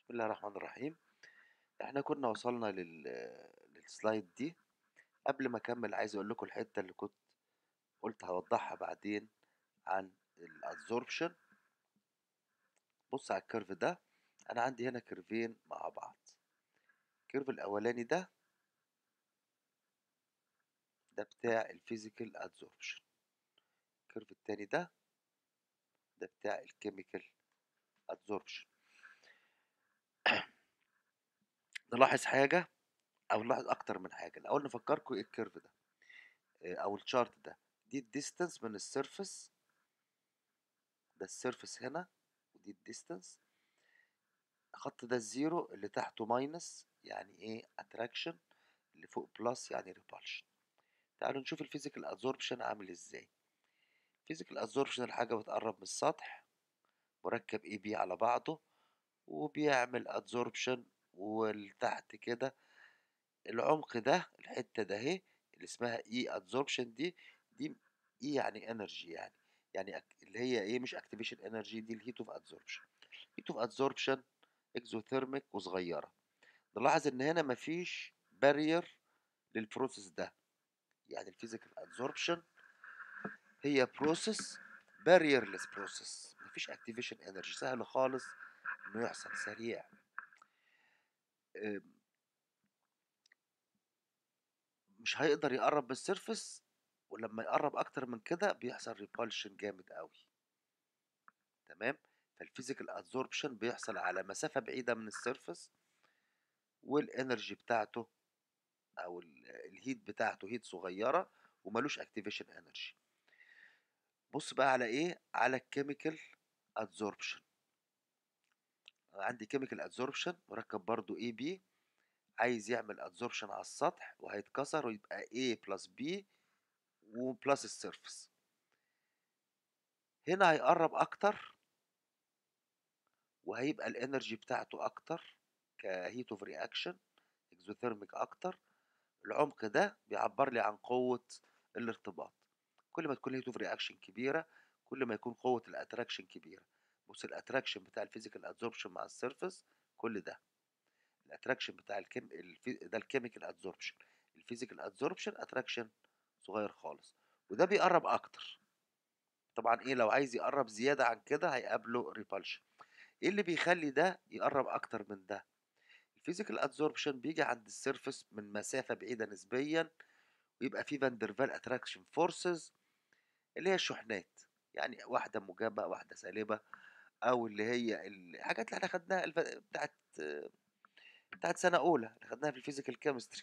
بسم الله الرحمن الرحيم احنا كنا وصلنا لل للسلايد دي قبل ما اكمل عايز اقول لكم الحته اللي كنت قلت هوضحها بعدين عن الادزوربشن بص على الكيرف ده انا عندي هنا كيرفين مع بعض الكيرف الاولاني ده ده بتاع الفيزيكال ادزوربشن الكيرف التاني ده ده بتاع الكيميكال ادزوربشن نلاحظ حاجة أو نلاحظ أكتر من حاجة الأول نفكركم إيه الكيرف ده آه، أو الشارت ده دي الديستانس من السيرفس ده السيرفس هنا ودي الديستانس الخط ده الزيرو اللي تحته ماينس يعني إيه أتراكشن اللي فوق بلس يعني ريبالشن تعالوا نشوف الفيزيكال أبزوربشن عامل إزاي الفيزيكال أبزوربشن الحاجة بتقرب من السطح مركب اي بي على بعضه وبيعمل ادزوربشن والتحت كده العمق ده الحته ده اهي اللي اسمها اي ادزوربشن دي دي اي يعني انرجي يعني يعني أك- اللي هي ايه مش اكتيفيشن انرجي دي الهيت اوف ادزوربشن هيت اوف ادزوربشن اكزوثيرميك وصغيره نلاحظ ان هنا مفيش بارير للبروسيس ده يعني الفيزيكال ادزوربشن هي بروسيس باريرلس بروسيس مفيش اكتيفيشن انرجي سهل خالص انه يحصل سريع أم، مش هيقدر يقرب من السيرفس ولما يقرب اكتر من كده بيحصل ريبالشن جامد قوي تمام فالفيزيكال ادزوربشن بيحصل على مسافة بعيدة من السيرفس والانرجي بتاعته او ال- الهيت بتاعته هيت صغيرة وملوش اكتيفيشن انرجي بص بقى على ايه على الكيميكال ادزوربشن عندي كيميكال ادزوربشن مركب برضو اي بي عايز يعمل ادزوربشن على السطح وهيتكسر ويبقى A بلس B وبلس السيرفس هنا هيقرب اكتر وهيبقى الانرجي بتاعته اكتر كهيت اوف رياكشن اكزوثيرميك اكتر العمق ده بيعبر لي عن قوة الارتباط كل ما تكون الهيت اوف رياكشن كبيرة كل ما يكون قوة الاتراكشن كبيرة بص الاتراكشن بتاع الفيزيكال ادزوربشن مع السيرفس كل ده الاتراكشن بتاع الكيم الفي... ده الكيميكال ادزوربشن الفيزيكال ادزوربشن اتراكشن صغير خالص وده بيقرب اكتر طبعا ايه لو عايز يقرب زيادة عن كده هيقابله ريبالشن ايه اللي بيخلي ده يقرب اكتر من ده الفيزيكال ادزوربشن بيجي عند السيرفس من مسافة بعيدة نسبيا ويبقى في فاندرفال اتراكشن فورسز اللي هي الشحنات يعني واحدة موجبة واحدة سالبة او اللي هي الحاجات اللي احنا خدناها الف... بتاعت بتاعت سنة أولى اللي خدناها في الفيزيكال كيمستري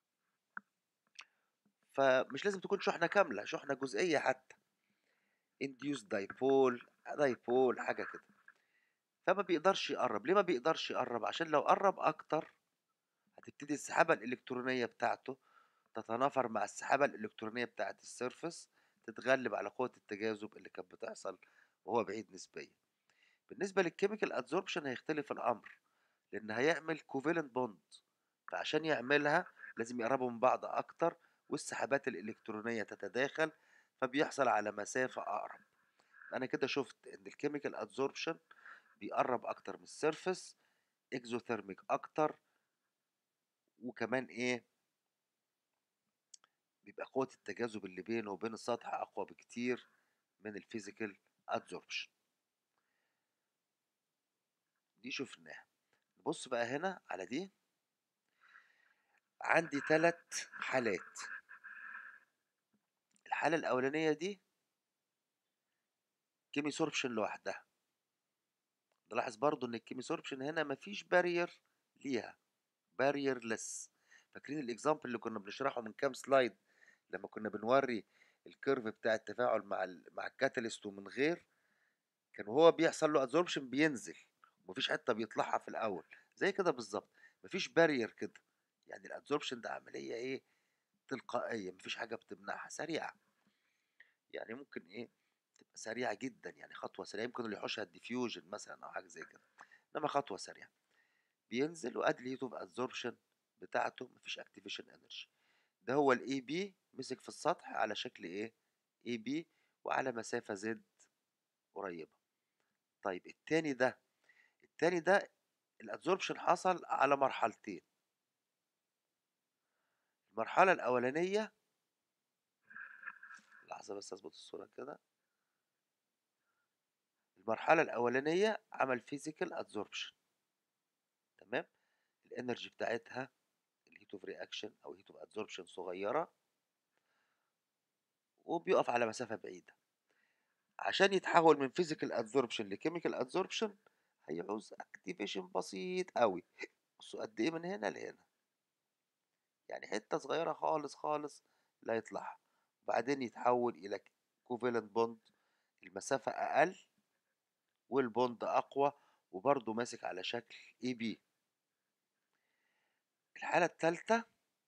فمش لازم تكون شحنة كاملة شحنة جزئية حتى induced dipole dipole حاجة كده فما بيقدرش يقرب ليه ما بيقدرش يقرب عشان لو قرب أكتر هتبتدي السحابة الإلكترونية بتاعته تتنافر مع السحابة الإلكترونية بتاعت السيرفس تتغلب على قوة التجاذب اللي كانت بتحصل وهو بعيد نسبيا بالنسبة للكيميكال ادزوربشن هيختلف الأمر لأن هيعمل كوفالنت بوند فعشان يعملها لازم يقربوا من بعض أكتر والسحابات الإلكترونية تتداخل فبيحصل على مسافة أقرب أنا كده شفت إن الكيميكال ادزوربشن بيقرب أكتر من السيرفس اكزوثيرميك أكتر وكمان إيه بيبقى قوة التجاذب اللي بينه وبين السطح أقوى بكتير من الفيزيكال ادزوربشن دي شفناها نبص بقى هنا على دي عندي ثلاث حالات الحالة الأولانية دي كيمي سوربشن لوحدها نلاحظ برضو ان الكيمي سوربشن هنا مفيش بارير ليها بارير لس فاكرين الاكزامبل اللي كنا بنشرحه من كام سلايد لما كنا بنوري الكيرف بتاع التفاعل مع ال مع الكاتاليست ومن غير كان وهو بيحصل له ادزوربشن بينزل ومفيش حته بيطلعها في الاول زي كده بالظبط مفيش بارير كده يعني الادزوربشن ده عمليه ايه تلقائيه مفيش حاجه بتمنعها سريعه يعني ممكن ايه تبقى سريعه جدا يعني خطوه سريعه يمكن اللي يحوشها الديفيوجن مثلا او حاجه زي كده انما خطوه سريعه بينزل وقد الهيت اوف ادزوربشن بتاعته مفيش اكتيفيشن انرجي ده هو الاي بي مسك في السطح على شكل ايه اي بي وعلى مسافه زد قريبه طيب التاني ده التاني ده الادزوربشن حصل على مرحلتين المرحلة الأولانية لحظة بس أظبط الصورة كده المرحلة الأولانية عمل فيزيكال ادزوربشن تمام الانرجي بتاعتها الهيت اوف رياكشن او هيت اوف ادزوربشن صغيرة وبيقف على مسافة بعيدة عشان يتحول من فيزيكال ادزوربشن لكيميكال ادزوربشن هيعوز اكتيفيشن بسيط قوي بصوا قد ايه من هنا لهنا يعني حتة صغيرة خالص خالص لا يطلعها وبعدين يتحول إلى كوفالنت بوند المسافة أقل والبوند أقوى وبرضه ماسك على شكل اي بي الحالة التالتة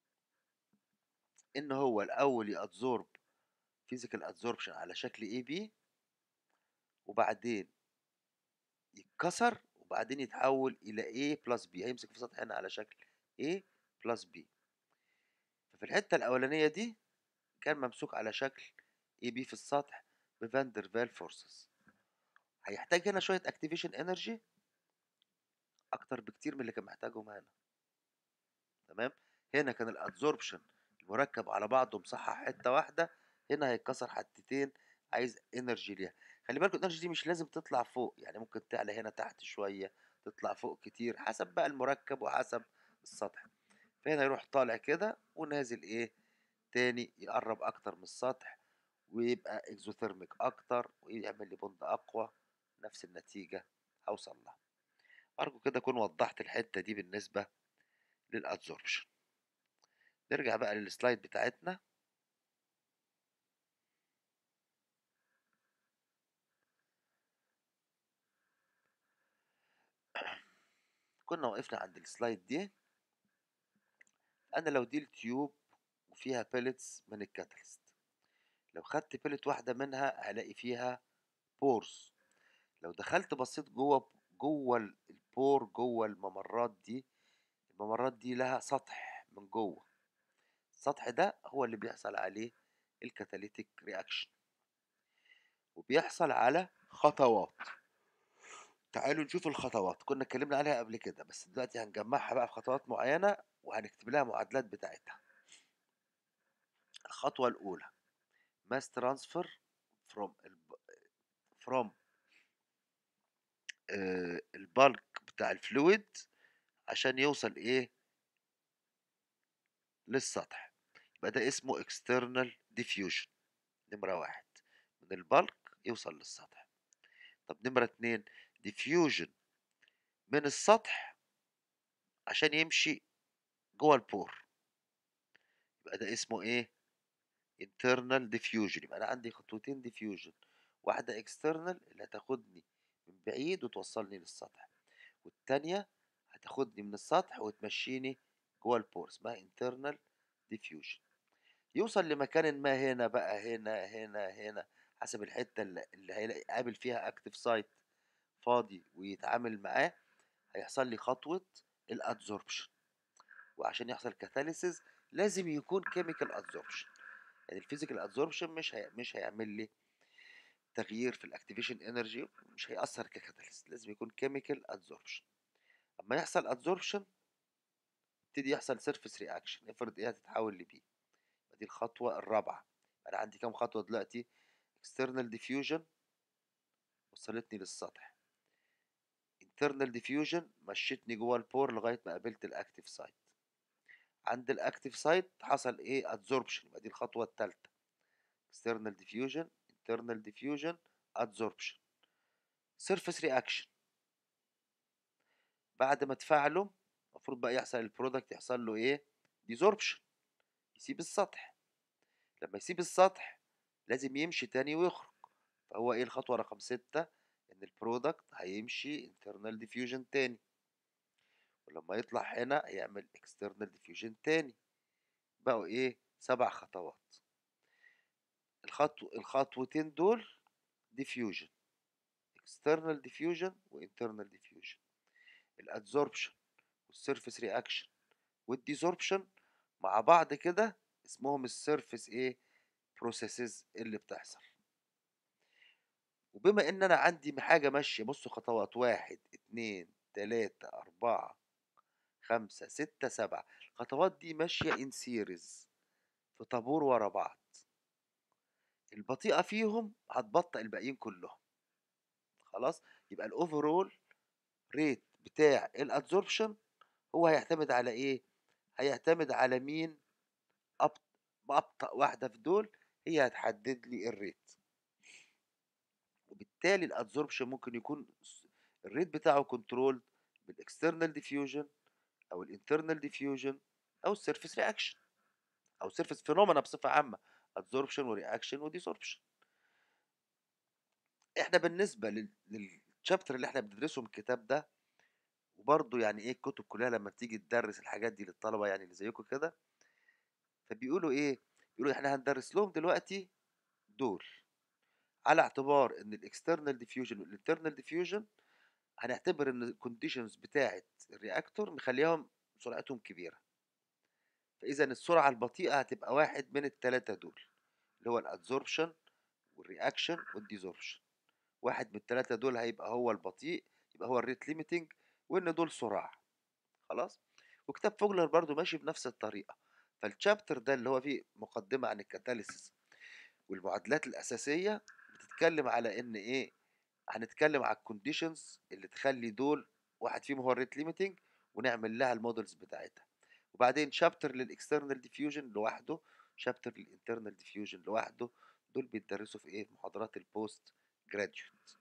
إن هو الأول يأبزورب فيزيكال ادزوربشن على شكل اي بي وبعدين يتكسر وبعدين يتحول إلى A بلس B هيمسك في سطح هنا على شكل A بلس B ففي الحتة الأولانية دي كان ممسوك على شكل اي بي في السطح بفاندر فال فورسز هيحتاج هنا شوية اكتيفيشن انرجي اكتر بكتير من اللي كان محتاجهم هنا تمام هنا كان الادزوربشن المركب على بعضه مصحح حتة واحدة هنا هيتكسر حتتين عايز انرجي ليها خلي بالكم الانرجي دي مش لازم تطلع فوق يعني ممكن تعلى هنا تحت شوية تطلع فوق كتير حسب بقى المركب وحسب السطح فهنا يروح طالع كده ونازل ايه تاني يقرب اكتر من السطح ويبقى اكزوثيرميك اكتر ويعمل لي بوند اقوى نفس النتيجة هوصل لها ارجو كده اكون وضحت الحتة دي بالنسبة للادزوربشن نرجع بقى للسلايد بتاعتنا كنا وقفنا عند السلايد دي انا لو دي التيوب وفيها بيلتس من الكاتاليست لو خدت بيلت واحدة منها هلاقي فيها بورز لو دخلت بصيت جوه جوه البور جوه الممرات دي الممرات دي لها سطح من جوه السطح ده هو اللي بيحصل عليه الكاتاليتيك رياكشن وبيحصل على خطوات تعالوا نشوف الخطوات كنا اتكلمنا عليها قبل كده بس دلوقتي هنجمعها بقى في خطوات معينة وهنكتب لها معادلات بتاعتها الخطوة الأولى mass transfer from from آه البالك بتاع الفلويد عشان يوصل ايه للسطح يبقى ده اسمه external diffusion نمرة واحد من البالك يوصل للسطح طب نمرة اتنين diffusion من السطح عشان يمشي جوه البور يبقى ده اسمه ايه internal diffusion يبقى انا عندي خطوتين diffusion واحدة external اللي هتاخدني من بعيد وتوصلني للسطح والتانية هتاخدني من السطح وتمشيني جوه البور اسمها internal diffusion يوصل لمكان ما هنا بقى هنا هنا هنا حسب الحتة اللي, اللي هيقابل فيها اكتف سايت فاضي ويتعامل معاه هيحصل لي خطوة الادزوربشن وعشان يحصل كاتاليسيس لازم يكون كيميكال ادزوربشن يعني الفيزيكال ادزوربشن مش هي... مش هيعمل لي تغيير في الاكتيفيشن انرجي مش هيأثر ككاتاليست لازم يكون كيميكال ادزوربشن اما يحصل ادزوربشن يبتدي يحصل سيرفيس رياكشن افرض ايه هتتحول لبي دي الخطوة الرابعة انا عندي كام خطوة دلوقتي external diffusion وصلتني للسطح internal diffusion مشيتني جوه البور لغاية ما قابلت الاكتيف سايت عند الاكتيف سايت حصل ايه adsorption يبقى دي الخطوة الثالثة external diffusion internal diffusion adsorption surface reaction بعد ما تفاعلوا المفروض بقى يحصل البرودكت يحصل له ايه desorption يسيب السطح لما يسيب السطح لازم يمشي تاني ويخرج فهو ايه الخطوة رقم ستة ان البرودكت هيمشي internal diffusion تاني ولما يطلع هنا هيعمل external diffusion تاني بقوا ايه سبع خطوات الخطو الخطوتين دول diffusion external diffusion و internal diffusion الادزوربشن والسيرفيس رياكشن والديزوربشن مع بعض كده اسمهم السيرفيس ايه بروسيسز اللي بتحصل وبما ان انا عندي حاجه ماشيه بصوا خطوات واحد اتنين تلاتة اربعة أربعة خمسة ستة سبعة الخطوات دي ماشية in series في طابور ورا بعض البطيئة فيهم هتبطئ الباقيين كلهم خلاص يبقى الاوفرول ريت بتاع الادزوربشن هو هيعتمد على ايه هيعتمد على مين أبط... ابطا واحده في دول هي هتحدد لي الريت وبالتالي الادزوربشن ممكن يكون الريت بتاعه كنترول بالاكسترنال ديفيوجن او الانترنال ديفيوجن او السيرفيس رياكشن او سيرفيس فينومينا بصفه عامه ادزوربشن ورياكشن وديسوربشن احنا بالنسبه للشابتر اللي احنا بندرسه من الكتاب ده وبرضه يعني ايه الكتب كلها لما بتيجي تدرس الحاجات دي للطلبه يعني اللي زيكم كده فبيقولوا ايه بيقولوا احنا هندرس لهم دلوقتي دول على اعتبار ان الاكسترنال ديفيوجن والانترنال ديفيوجن هنعتبر ان الكونديشنز بتاعه الرياكتور مخليهم سرعتهم كبيره فاذا السرعه البطيئه هتبقى واحد من الثلاثه دول اللي هو الادزوربشن والرياكشن والديزوربشن واحد من الثلاثه دول هيبقى هو البطيء يبقى هو الريت ليميتنج وان دول سرعه خلاص وكتاب فوجلر برضو ماشي بنفس الطريقه فالشابتر ده اللي هو فيه مقدمه عن الكاتاليسيس والمعادلات الاساسيه بتتكلم على ان ايه هنتكلم على الكونديشنز اللي تخلي دول واحد فيهم هو الريت ليميتنج ونعمل لها المودلز بتاعتها وبعدين شابتر للاكسترنال ديفيوجن لوحده شابتر للانترنال ديفيوجن لوحده دول بيتدرسوا في ايه في محاضرات البوست جراديويت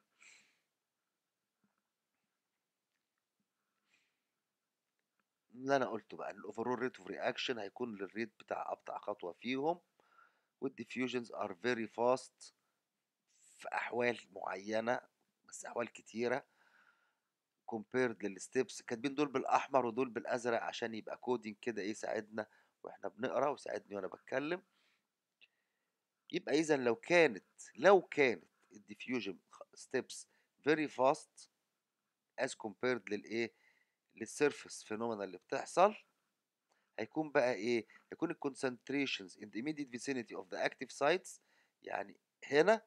اللي انا قلته بقى الاوفرول ريت اوف رياكشن هيكون للريت بتاع ابطا خطوه فيهم والديفيوجنز ار فيري فاست في احوال معينه بس احوال كتيره كومبيرد للستبس كاتبين دول بالاحمر ودول بالازرق عشان يبقى كودينج كده ايه يساعدنا واحنا بنقرا ويساعدني وانا بتكلم يبقى اذا لو كانت لو كانت الديفيوجن ستيبس فيري فاست از كومبيرد للايه للسيرفيس فينومينا اللي بتحصل هيكون بقى ايه هيكون الكونسنتريشنز in the immediate vicinity of the active sites يعني هنا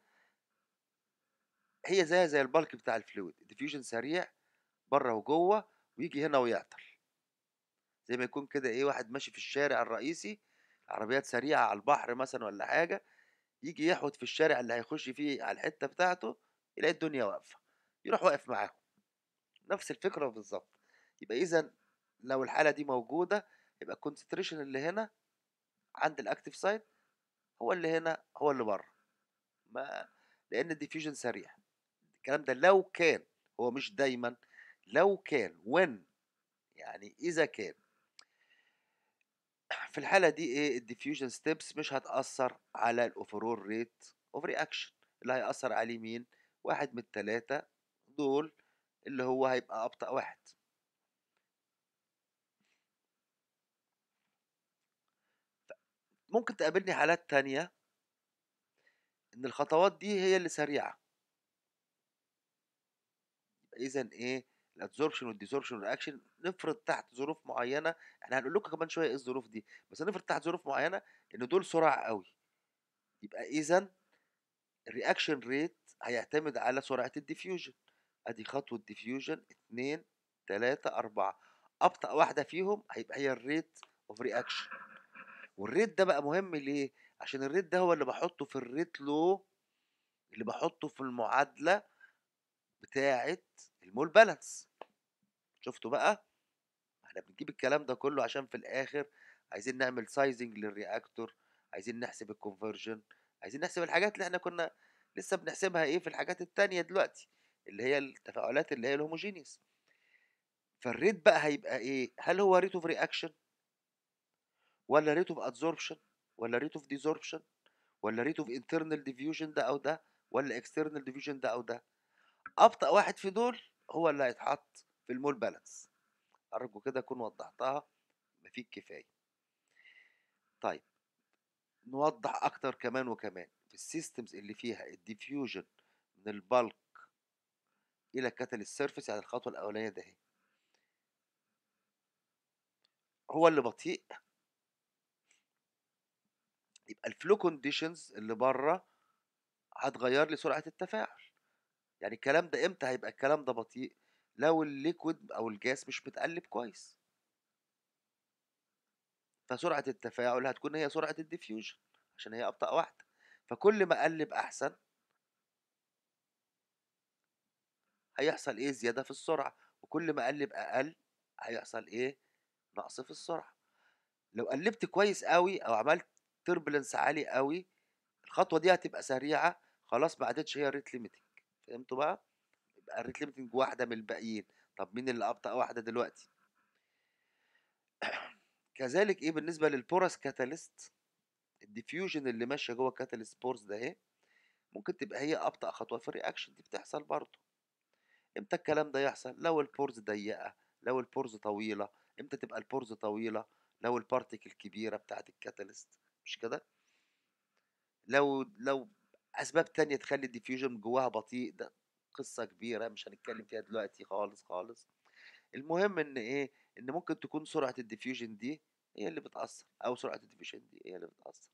هي زي زي البلك بتاع الفلويد الديفيوجن سريع بره وجوه ويجي هنا ويعطل زي ما يكون كده ايه واحد ماشي في الشارع الرئيسي عربيات سريعه على البحر مثلا ولا حاجه يجي يحوط في الشارع اللي هيخش فيه على الحته بتاعته يلاقي الدنيا واقفه يروح واقف معاهم نفس الفكره بالظبط يبقى اذا لو الحاله دي موجوده يبقى الكونسنتريشن اللي هنا عند الاكتيف سايت هو اللي هنا هو اللي بره ما لان الديفيوجن سريع الكلام ده لو كان هو مش دايما لو كان when يعني اذا كان في الحاله دي ايه الديفيوجن ستيبس مش هتاثر على الاوفرول ريت اوف رياكشن اللي هياثر عليه مين واحد من الثلاثه دول اللي هو هيبقى ابطا واحد ممكن تقابلني حالات تانية ان الخطوات دي هي اللي سريعه اذا ايه الابزوربشن والديزوربشن والاكشن نفرض تحت ظروف معينه احنا هنقول لكم كمان شويه ايه الظروف دي بس نفرض تحت ظروف معينه ان دول سرعه قوي يبقى اذا الرياكشن ريت هيعتمد على سرعه الديفيوجن ادي خطوه ديفيوجن 2 3 4 ابطا واحده فيهم هيبقى هي الريت اوف رياكشن والريت ده بقى مهم ليه عشان الريت ده هو اللي بحطه في الريت لو اللي بحطه في المعادله بتاعه المول بالانس شفتوا بقى احنا بنجيب الكلام ده كله عشان في الاخر عايزين نعمل سايزنج للرياكتور عايزين نحسب الكونفرجن عايزين نحسب الحاجات اللي احنا كنا لسه بنحسبها ايه في الحاجات التانية دلوقتي اللي هي التفاعلات اللي هي الهوموجينيوس فالريت بقى هيبقى ايه هل هو ريت اوف رياكشن ولا ريت اوف ادزوربشن ولا ريت اوف ديزوربشن ولا ريت اوف انترنال ديفيوجن ده او ده ولا اكسترنال ديفيوجن ده او ده ابطا واحد في دول هو اللي هيتحط في المول بالانس ارجو كده اكون وضحتها ما فيه الكفايه طيب نوضح اكتر كمان وكمان في السيستمز اللي فيها الديفيوجن من البلك الى كاتاليست سيرفيس يعني الخطوه الاولانيه ده اهي هو اللي بطيء يبقى الفلو كونديشنز اللي بره هتغير لي سرعه التفاعل يعني الكلام ده امتى هيبقى الكلام ده بطيء لو الليكويد او الجاس مش متقلب كويس فسرعة التفاعل هتكون هي سرعة الديفيوجن عشان هي أبطأ واحدة فكل ما أقلب أحسن هيحصل إيه زيادة في السرعة وكل ما أقلب أقل هيحصل إيه نقص في السرعة لو قلبت كويس قوي أو عملت تربلنس عالي قوي الخطوة دي هتبقى سريعة خلاص ما عادتش هي ريت ليميتنج فهمتوا بقى يبقى الريت ليميتنج واحدة من الباقيين طب مين اللي أبطأ واحدة دلوقتي كذلك ايه بالنسبه للبورس كاتاليست الديفيوجن اللي ماشيه جوه كاتاليست بورس ده اهي ممكن تبقى هي ابطا خطوه في الرياكشن دي بتحصل برضه امتى الكلام ده يحصل لو البورز ضيقه لو البورز طويله امتى تبقى البورز طويله لو البارتيكل كبيره بتاعه الكاتاليست مش كده لو لو اسباب تانية تخلي الديفيوجن جواها بطيء ده قصه كبيره مش هنتكلم فيها دلوقتي خالص خالص المهم ان ايه ان ممكن تكون سرعه الديفيوجن دي هي اللي بتاثر او سرعه الديفيوجن دي هي اللي بتاثر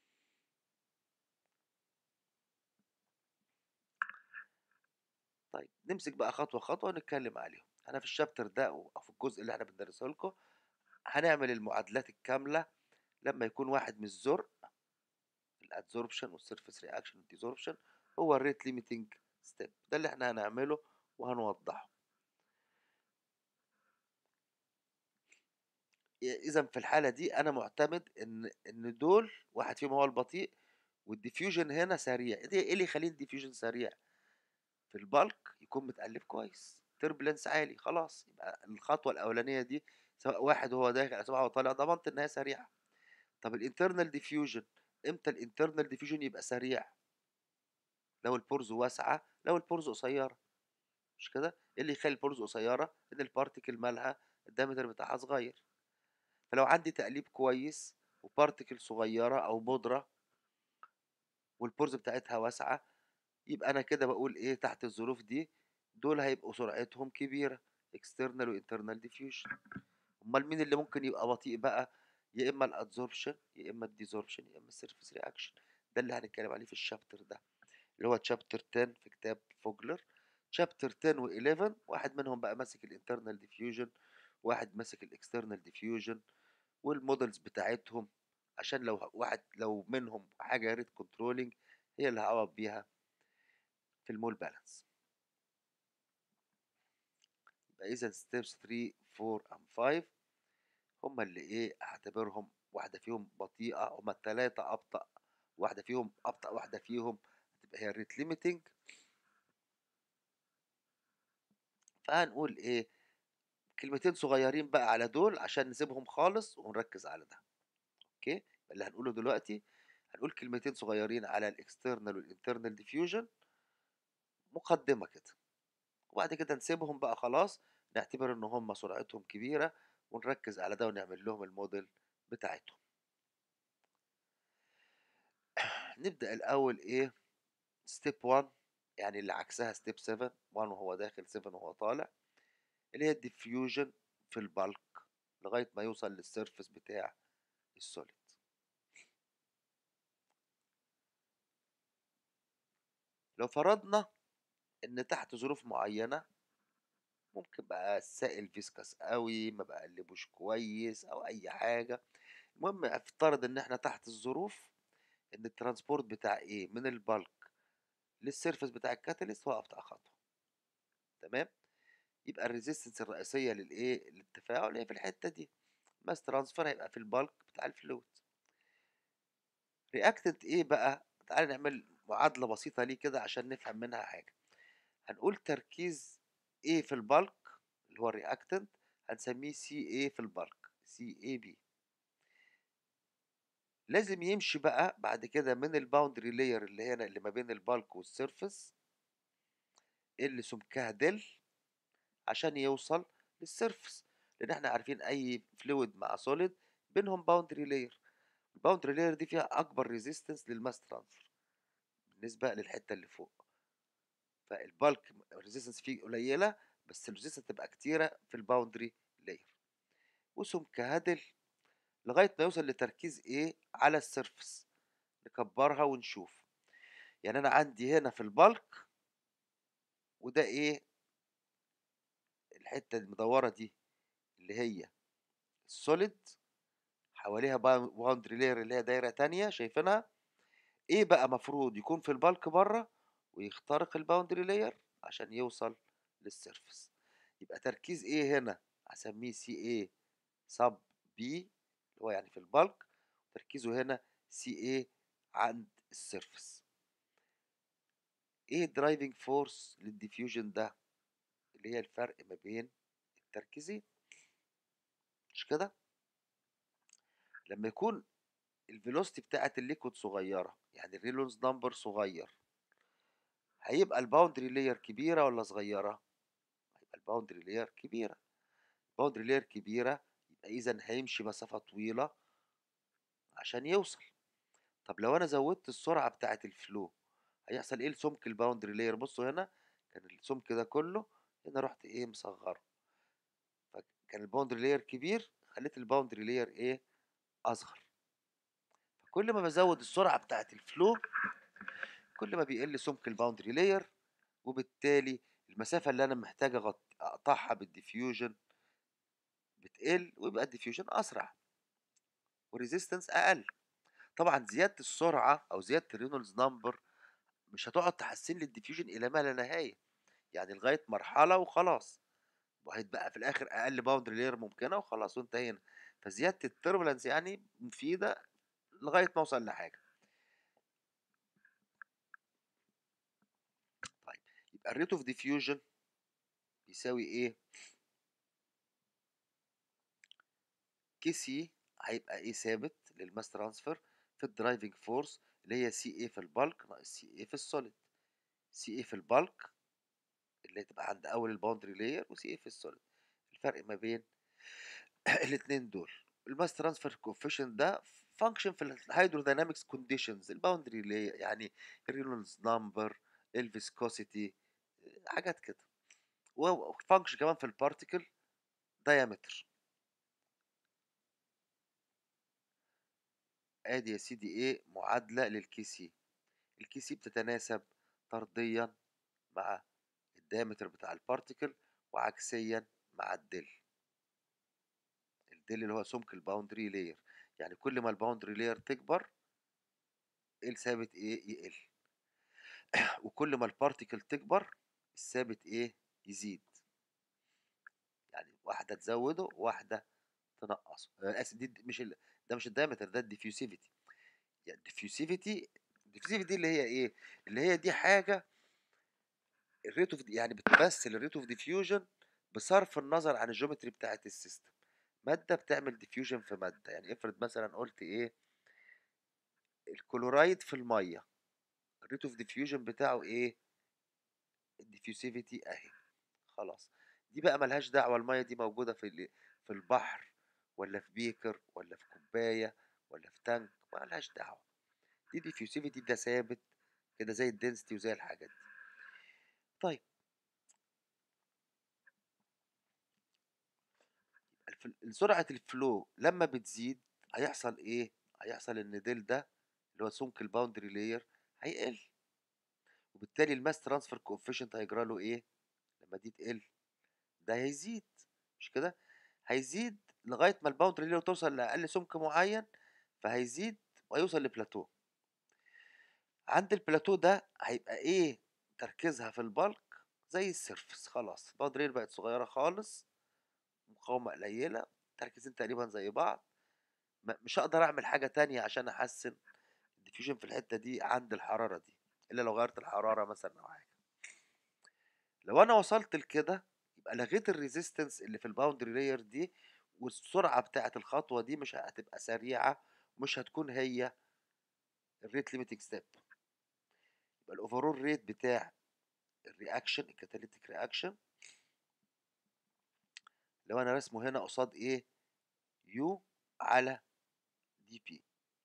طيب نمسك بقى خطوه خطوه ونتكلم عليهم انا في الشابتر ده او في الجزء اللي احنا بندرسه لكم هنعمل المعادلات الكامله لما يكون واحد من الزرق الادزوربشن والسيرفيس رياكشن والديزوربشن هو الريت ليميتنج ستيب ده اللي احنا هنعمله وهنوضحه اذا في الحاله دي انا معتمد ان ان دول واحد فيهم هو البطيء والديفيوجن هنا سريع ايه اللي يخليه الديفيوجن سريع في البلك يكون متألف كويس تربلنس عالي خلاص يبقى الخطوه الاولانيه دي سواء واحد وهو داخل او سواء هو طالع ضمنت ان هي سريعه طب الانترنال ديفيوجن امتى الانترنال ديفيوجن يبقى سريع لو البورز واسعه لو البورز قصيره مش كده ايه اللي يخلي البورز قصيره ان البارتيكل مالها الدايمتر بتاعها صغير فلو عندي تقليب كويس وبارتيكل صغيرة أو بودرة والبورز بتاعتها واسعة يبقى أنا كده بقول إيه تحت الظروف دي دول هيبقوا سرعتهم كبيرة external و internal diffusion أمال مين اللي ممكن يبقى بطيء بقى يا إما الادزوربشن يا إما الديزوربشن يا إما السيرفيس رياكشن ده اللي هنتكلم عليه في الشابتر ده اللي هو تشابتر 10 في كتاب فوجلر شابتر 10 و 11 واحد منهم بقى ماسك الانترنال ديفيوجن واحد ماسك الاكسترنال ديفيوجن والمودلز بتاعتهم عشان لو واحد لو منهم حاجه ريت كنترولينج هي اللي هعوض بيها في المول بالانس يبقى اذا ستيبس 3 4 and 5 هما اللي ايه اعتبرهم واحده فيهم بطيئه هما الثلاثه ابطا واحده فيهم ابطا واحده فيهم هتبقى هي الريت ليميتنج فهنقول ايه كلمتين صغيرين بقى على دول عشان نسيبهم خالص ونركز على ده اوكي اللي هنقوله دلوقتي هنقول كلمتين صغيرين على الاكسترنال والانترنال ديفيوجن مقدمه كده وبعد كده نسيبهم بقى خلاص نعتبر ان هم سرعتهم كبيره ونركز على ده ونعمل لهم الموديل بتاعتهم نبدا الاول ايه ستيب 1 يعني اللي عكسها ستيب 7 1 وهو داخل 7 وهو طالع اللي هي الديفيوجن في البلك لغاية ما يوصل للسيرفس بتاع السوليد لو فرضنا ان تحت ظروف معينة ممكن بقى السائل فيسكس قوي ما بقلبوش كويس او اي حاجة المهم افترض ان احنا تحت الظروف ان الترانسبورت بتاع ايه من البلك للسيرفس بتاع الكاتاليست هو ابطأ خطوة تمام يبقى الريزيستنس الرئيسيه للايه للتفاعل هي في الحته دي ماس ترانسفير هيبقى في البلك بتاع الفلويد رياكتنت ايه بقى تعالى نعمل معادله بسيطه ليه كده عشان نفهم منها حاجه هنقول تركيز ايه في البلك اللي هو الرياكتنت هنسميه سي ايه في البلك سي اي بي لازم يمشي بقى بعد كده من الباوندري لاير اللي هنا اللي ما بين البالك والسيرفس اللي سمكها دل عشان يوصل للسيرفس لان احنا عارفين اي فلويد مع سوليد بينهم باوندري لاير الباوندري لاير دي فيها اكبر ريزيستنس للماس ترانسفير بالنسبه للحته اللي فوق فالبالك الريزيستنس فيه قليله بس الريزيستنس تبقى كتيره في الباوندري لاير وسمك هدل لغايه ما يوصل لتركيز ايه على السيرفس نكبرها ونشوف يعني انا عندي هنا في البالك وده ايه الحتة المدورة دي اللي هي السوليد حواليها باوندري لاير اللي هي دايرة تانية شايفينها ايه بقى مفروض يكون في البالك بره ويخترق الباوندري لاير عشان يوصل للسيرفس يبقى تركيز ايه هنا هسميه سي ايه سب بي اللي هو يعني في البالك تركيزه هنا سي ايه عند السيرفس ايه درايفنج فورس للديفيوجن ده اللي هي الفرق ما بين التركيزين مش كده لما يكون الفيلوسيتي بتاعت الليكويد صغيره يعني الريلونز نمبر صغير هيبقى الباوندري لاير كبيره ولا صغيره هيبقى الباوندري لاير كبيره الباوندري لاير كبيره يبقى اذا هيمشي مسافه طويله عشان يوصل طب لو انا زودت السرعه بتاعه الفلو هيحصل ايه لسمك الباوندري لاير بصوا هنا كان السمك ده كله هنا رحت ايه مصغره فكان الباوندري لاير كبير خليت الباوندري لاير ايه اصغر فكل ما بزود السرعه بتاعه الفلو كل ما بيقل سمك الباوندري لاير وبالتالي المسافه اللي انا محتاج اقطعها بالديفيوجن بتقل ويبقى الديفيوجن اسرع والريزيستنس اقل طبعا زياده السرعه او زياده الرينولدز نمبر مش هتقعد تحسن لي الديفيوجن الى ما لا نهايه يعني لغايه مرحله وخلاص وهيتبقى في الاخر اقل باوندري لاير ممكنه وخلاص وانتهينا فزياده التربلنس يعني مفيده لغايه ما اوصل لحاجه طيب يبقى الريت اوف ديفيوجن يساوي ايه كي سي هيبقى ايه ثابت للماس ترانسفير في الدرايفنج فورس اللي هي سي ايه في البالك ناقص سي ايه في السوليد سي ايه في البالك اللي تبقى عند اول الباوندري لاير وسي ايه في السوليد الفرق ما بين الاثنين دول الماس ترانسفير كوفيشنت ده فانكشن في الهيدروداينامكس كونديشنز الباوندري لاير يعني الرينولدز نمبر الفيسكوسيتي حاجات كده وفانكشن كمان في البارتيكل دايمتر ادي يا سيدي ايه معادله للكي سي الكي سي بتتناسب طرديا مع الدايمتر بتاع البارتيكل وعكسيا مع الدل الدل اللي هو سمك الباوندري لاير يعني كل ما الباوندري لاير تكبر الثابت ايه يقل وكل ما البارتيكل تكبر الثابت ايه يزيد يعني واحده تزوده واحده تنقصه اسف دي مش ال... ده مش الدايمتر ده الديفيوسيفيتي يعني الديفيوسيفيتي الديفيوسيفيتي اللي هي ايه اللي هي دي حاجه الريت اوف يعني بتمثل الريت اوف ديفيوجن بصرف النظر عن الجيومتري بتاعه السيستم ماده بتعمل ديفيوجن في ماده يعني افرض مثلا قلت ايه الكلورايد في الميه الريت اوف ديفيوجن بتاعه ايه الديفيوسيفيتي اهي خلاص دي بقى ملهاش دعوه الميه دي موجوده في في البحر ولا في بيكر ولا في كوبايه ولا في تانك ملهاش دعوه دي ديفيوسيفيتي ده ثابت كده زي الدنسيتي وزي الحاجات دي طيب سرعة الفلو لما بتزيد هيحصل ايه؟ هيحصل ان ديل ده اللي هو سمك الباوندري لاير هيقل وبالتالي الماس ترانسفير كوفيشنت هيجرى له ايه؟ لما دي تقل ده هيزيد مش كده؟ هيزيد لغاية ما الباوندري لاير توصل لأقل سمك معين فهيزيد وهيوصل لبلاتو عند البلاتو ده هيبقى ايه تركيزها في البلك زي السيرفس خلاص الباوندري لاير بقت صغيرة خالص مقاومة قليلة تركيزين تقريبا زي بعض مش هقدر اعمل حاجة تانية عشان احسن الديفيوجن في الحتة دي عند الحرارة دي الا لو غيرت الحرارة مثلا او حاجة لو انا وصلت لكده يبقى لغيت الريزيستنس اللي في الباوندري لاير دي والسرعة بتاعة الخطوة دي مش هتبقى سريعة مش هتكون هي الريت ليميتنج ستيب يبقى الاوفرول ريت بتاع الرياكشن الكاتاليتيك رياكشن لو انا رسمه هنا قصاد ايه يو على دي بي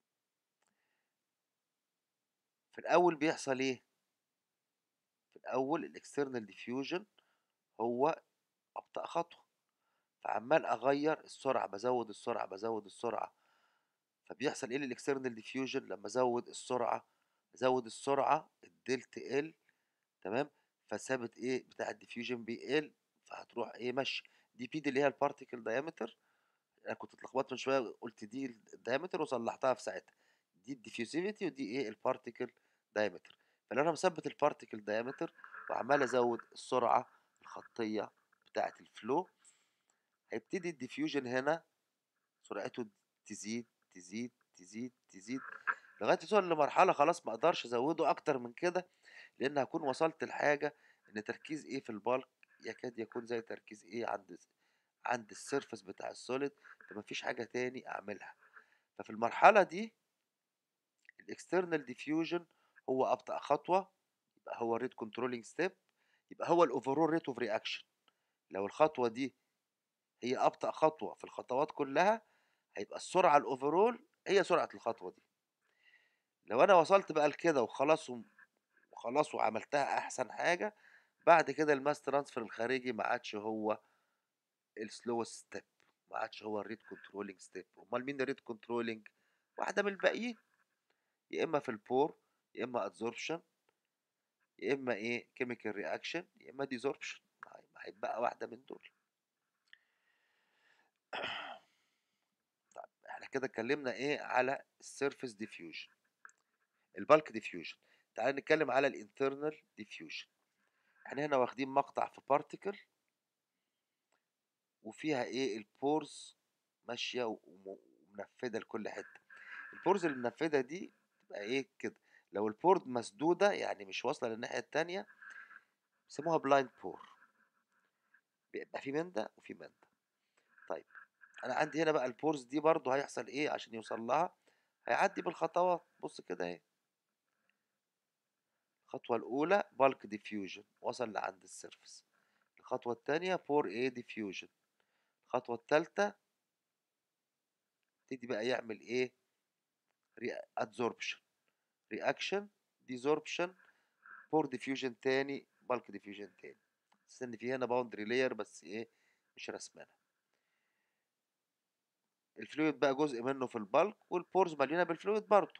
في الاول بيحصل ايه في الاول الاكسترنال ديفيوجن هو ابطا خطوه فعمال اغير السرعه بزود السرعه بزود السرعه فبيحصل ايه للاكسترنال ديفيوجن لما ازود السرعه ازود السرعه الدلت ال تمام فثابت ايه بتاع الديفيوجن بيقل فهتروح ايه ماشي دي بي دي اللي هي البارتيكل دايمتر انا كنت اتلخبطت من شويه قلت دي الدايمتر وصلحتها في ساعتها دي الديفيوزيفيتي ودي ايه البارتيكل دايمتر فلو انا مثبت البارتيكل دايمتر وعمال ازود السرعه الخطيه بتاعه الفلو هيبتدي الديفيوجن هنا سرعته تزيد تزيد تزيد تزيد لغايه توصل لمرحله خلاص ما اقدرش ازوده اكتر من كده لان هكون وصلت لحاجه ان تركيز ايه في البالك يكاد يكون زي تركيز ايه عند عند السيرفس بتاع السوليد فمفيش حاجه تاني اعملها ففي المرحله دي الاكسترنال ديفيوجن هو ابطا خطوه يبقى هو الريت كنترولينج ستيب يبقى هو الاوفرول ريت اوف رياكشن لو الخطوه دي هي ابطا خطوه في الخطوات كلها هيبقى السرعه الاوفرول هي سرعه الخطوه دي لو انا وصلت بقى لكده وخلاص وخلاص وعملتها احسن حاجه بعد كده الماس ترانسفير الخارجي ما عادش هو السلو ستيب ما عادش هو الريت كنترولينج ستيب امال مين الريت كنترولينج واحده من الباقيين يا اما في البور يا اما ادزوربشن يا اما ايه كيميكال رياكشن يا اما ديزوربشن هيبقى واحده من دول طيب احنا كده اتكلمنا ايه على السيرفيس ديفيوجن البالك ديفيوجن تعال نتكلم على الانترنال ديفيوجن احنا هنا واخدين مقطع في بارتيكل وفيها ايه البورز ماشيه ومنفذه لكل حته البورز المنفذه دي تبقى ايه كده لو البورد مسدوده يعني مش واصله للناحيه التانية بيسموها بلايند بور بيبقى في من ده وفي من ده طيب انا عندي هنا بقى البورز دي برضو هيحصل ايه عشان يوصل لها هيعدي بالخطوات بص كده اهي الخطوة الأولى بالك ديفيوجن وصل لعند السيرفس الخطوة التانية بور ايه ديفيوجن الخطوة التالتة يبتدي بقى يعمل ايه ادزوربشن رياكشن ديزوربشن بور ديفيوجن تاني بالك ديفيوجن تاني بس ان في هنا باوندري لاير بس ايه مش رسمانها الفلويد بقى جزء منه في البالك والبورز مليانه بالفلويد برضه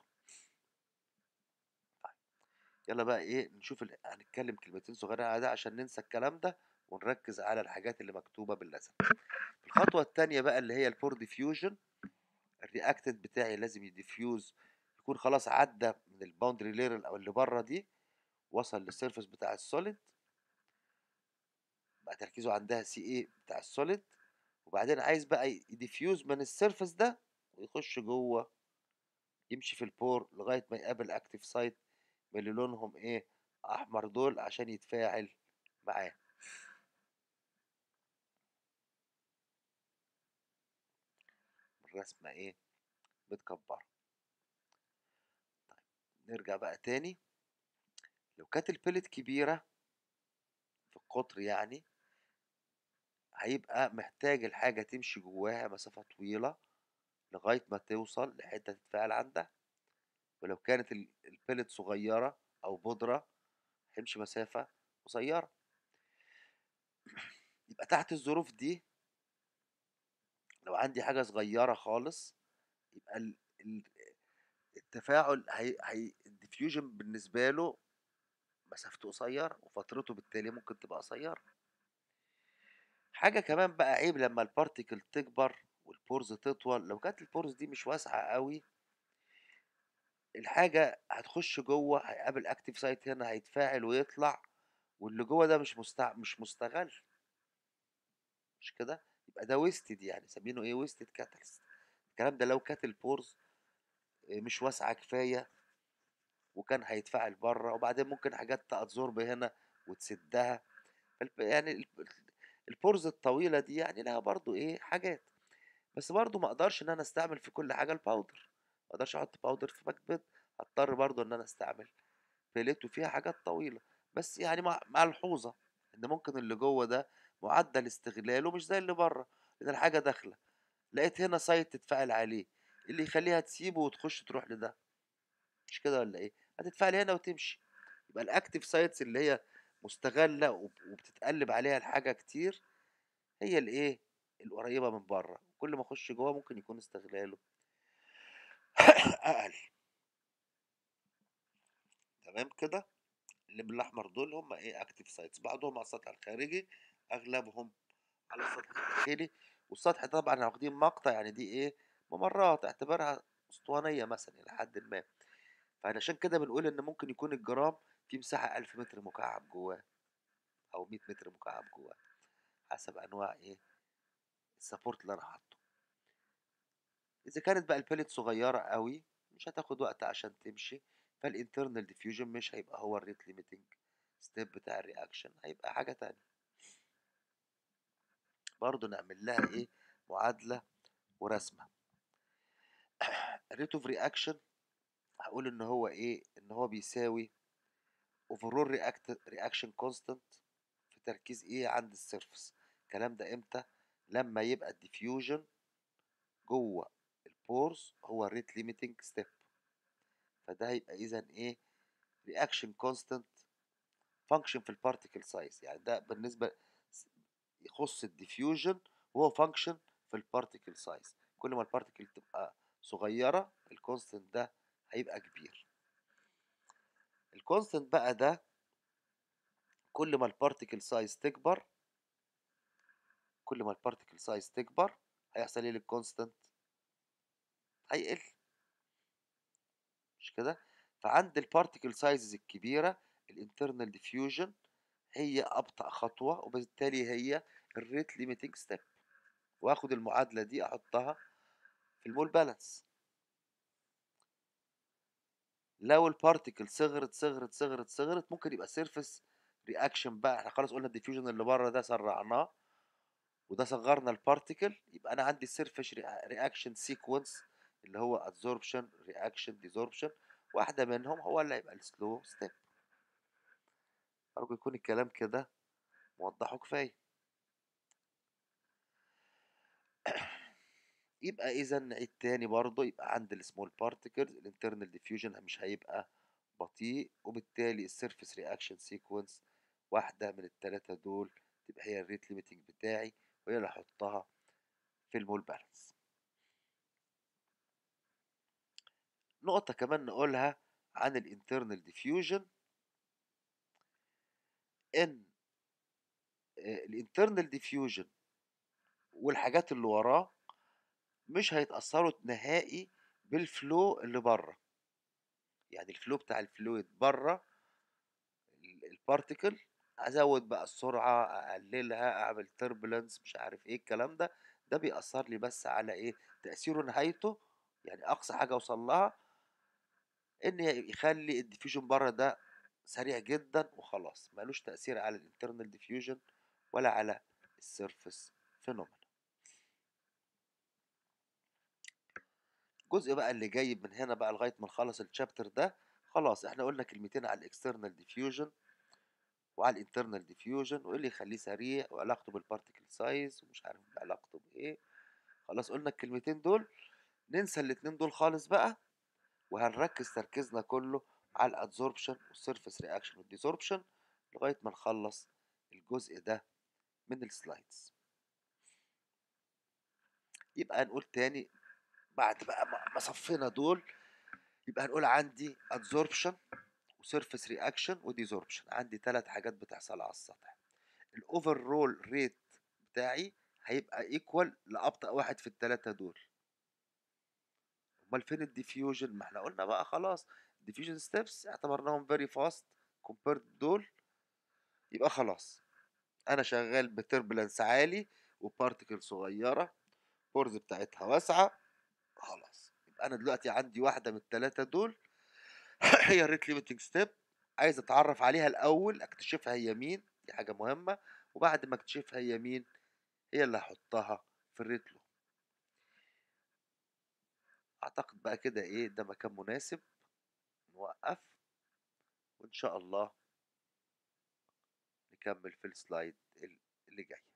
طيب يلا بقى ايه نشوف ال... هنتكلم كلمتين صغيرين على ده عشان ننسى الكلام ده ونركز على الحاجات اللي مكتوبه بالازرق الخطوه الثانيه بقى اللي هي البور ديفيوجن الرياكتنت بتاعي لازم يديفيوز يكون خلاص عدى من الباوندري لاير او اللي بره دي وصل للسيرفس بتاع السوليد بقى تركيزه عندها سي اي بتاع السوليد وبعدين عايز بقى يديفيوز من السيرفس ده ويخش جوه يمشي في البور لغايه ما يقابل اكتيف سايت من اللي لونهم ايه احمر دول عشان يتفاعل معاه الرسمه ايه متكبره طيب نرجع بقى تاني لو كانت البلت كبيره في القطر يعني هيبقى محتاج الحاجة تمشي جواها مسافة طويلة لغاية ما توصل لحتة تتفاعل عندها ولو كانت البلت صغيرة أو بودرة هيمشي مسافة قصيرة يبقى تحت الظروف دي لو عندي حاجة صغيرة خالص يبقى ال ال التفاعل هي هي الديفيوجن بالنسبة له مسافته قصيرة وفترته بالتالي ممكن تبقى قصيرة حاجة كمان بقى عيب لما البارتيكل تكبر والبورز تطول لو كانت البورز دي مش واسعة قوي الحاجة هتخش جوه هيقابل اكتيف سايت هنا هيتفاعل ويطلع واللي جوه ده مش مستع... مش مستغل مش كده يبقى ده ويستد يعني سمينه ايه ويستد كاتاليست الكلام ده لو كانت البورز مش واسعة كفاية وكان هيتفاعل بره وبعدين ممكن حاجات تأبزورب هنا وتسدها يعني البورز الطويله دي يعني لها برضو ايه حاجات بس برضو ما اقدرش ان انا استعمل في كل حاجه الباودر ما اقدرش احط باودر في مكبد هضطر برضو ان انا استعمل بيليت وفيها حاجات طويله بس يعني مع ملحوظه ان ممكن اللي جوه ده معدل استغلاله مش زي اللي بره لان الحاجه داخله لقيت هنا سايت تتفاعل عليه اللي يخليها تسيبه وتخش تروح لده مش كده ولا ايه هتتفاعل هنا وتمشي يبقى الاكتيف سايتس اللي هي مستغله وبتتقلب عليها الحاجه كتير هي الايه القريبه من بره كل ما اخش جوه ممكن يكون استغلاله اقل تمام كده اللي بالاحمر دول هم ايه اكتيف سايتس بعضهم على السطح الخارجي اغلبهم على السطح الداخلي والسطح طبعا احنا واخدين مقطع يعني دي ايه ممرات اعتبرها اسطوانيه مثلا الى حد ما فعشان كده بنقول ان ممكن يكون الجرام فيه مساحه 1000 متر مكعب جواه او 100 متر مكعب جواه حسب انواع ايه السبورت اللي انا حاطه اذا كانت بقى البلت صغيره قوي مش هتاخد وقت عشان تمشي فالانترنال ديفيوجن مش هيبقى هو الريت ليميتنج ستيب بتاع الرياكشن هيبقى حاجه تانية برضو نعمل لها ايه معادله ورسمه الريت اوف رياكشن هقول ان هو ايه ان هو بيساوي overall react reaction constant في تركيز ايه عند السيرفس الكلام ده امتى لما يبقى الديفيوجن جوه البورز هو الريت ليميتنج ستيب فده هيبقى اذا ايه رياكشن كونستانت فانكشن في البارتيكل سايز يعني ده بالنسبه يخص الديفيوجن هو فانكشن في البارتيكل سايز كل ما البارتيكل تبقى صغيره الكونستانت ده هيبقى كبير الكونستانت بقى ده كل ما البارتيكل سايز تكبر كل ما البارتيكل سايز تكبر هيحصل ايه للكونستانت هيقل مش كده فعند البارتيكل سايزز الكبيره الانترنال ديفيوجن هي ابطا خطوه وبالتالي هي الريت ليميتنج ستيب واخد المعادله دي احطها في المول بالانس لو البارتيكل صغرت صغرت صغرت صغرت ممكن يبقى سيرفيس رياكشن بقى احنا خلاص قلنا الديفيوجن اللي بره ده سرعناه وده صغرنا البارتيكل يبقى انا عندي سيرفيس رياكشن سيكونس اللي هو ادزوربشن رياكشن ديزوربشن واحده منهم هو اللي هيبقى السلو ستيب ارجو يكون الكلام كده موضحه كفايه يبقى اذا نعيد تاني برضه يبقى عند السمول بارتيكلز الانترنال ديفيوجن مش هيبقى بطيء وبالتالي السيرفيس رياكشن سيكونس واحده من الثلاثه دول تبقى هي الريت ليميتنج بتاعي وهي اللي هحطها في المول بالانس نقطة كمان نقولها عن الانترنال ديفيوجن ان الانترنال ديفيوجن والحاجات اللي وراه مش هيتأثروا نهائي بالفلو اللي بره يعني الفلو بتاع الفلويد بره البارتيكل ازود بقى السرعه اقللها اعمل تربلنس مش عارف ايه الكلام ده ده بيأثر لي بس على ايه تأثيره نهايته يعني اقصى حاجه اوصل لها ان يخلي الديفيوجن بره ده سريع جدا وخلاص ملوش تأثير على الانترنال ديفيوجن ولا على السيرفس فينومينا الجزء بقى اللي جاي من هنا بقى لغايه ما نخلص الشابتر ده خلاص احنا قلنا كلمتين على الاكسترنال ديفيوجن وعلى الانترنال ديفيوجن وايه اللي يخليه سريع وعلاقته بالبارتيكل سايز ومش عارف علاقته بايه خلاص قلنا الكلمتين دول ننسى الاتنين دول خالص بقى وهنركز تركيزنا كله على الادزوربشن والسيرفيس رياكشن والديزوربشن لغايه ما نخلص الجزء ده من السلايدز يبقى نقول تاني بعد بقى ما صفينا دول يبقى هنقول عندي adsorption وسيرفيس رياكشن وديزوربشن عندي ثلاث حاجات بتحصل على السطح الاوفرول ريت بتاعي هيبقى ايكوال لابطا واحد في الثلاثه دول امال فين الديفيوجن ما احنا قلنا بقى خلاص الديفيوجن ستيبس اعتبرناهم فيري فاست كومبيرد دول يبقى خلاص انا شغال بتربلنس عالي وبارتيكل صغيره بورز بتاعتها واسعه خلاص يبقى انا دلوقتي عندي واحده من الثلاثه دول هي الريت ليميتنج ستيب عايز اتعرف عليها الاول اكتشفها هي مين دي حاجه مهمه وبعد ما اكتشفها هي مين هي اللي هحطها في الريت لو اعتقد بقى كده ايه ده مكان مناسب نوقف وان شاء الله نكمل في السلايد اللي جاي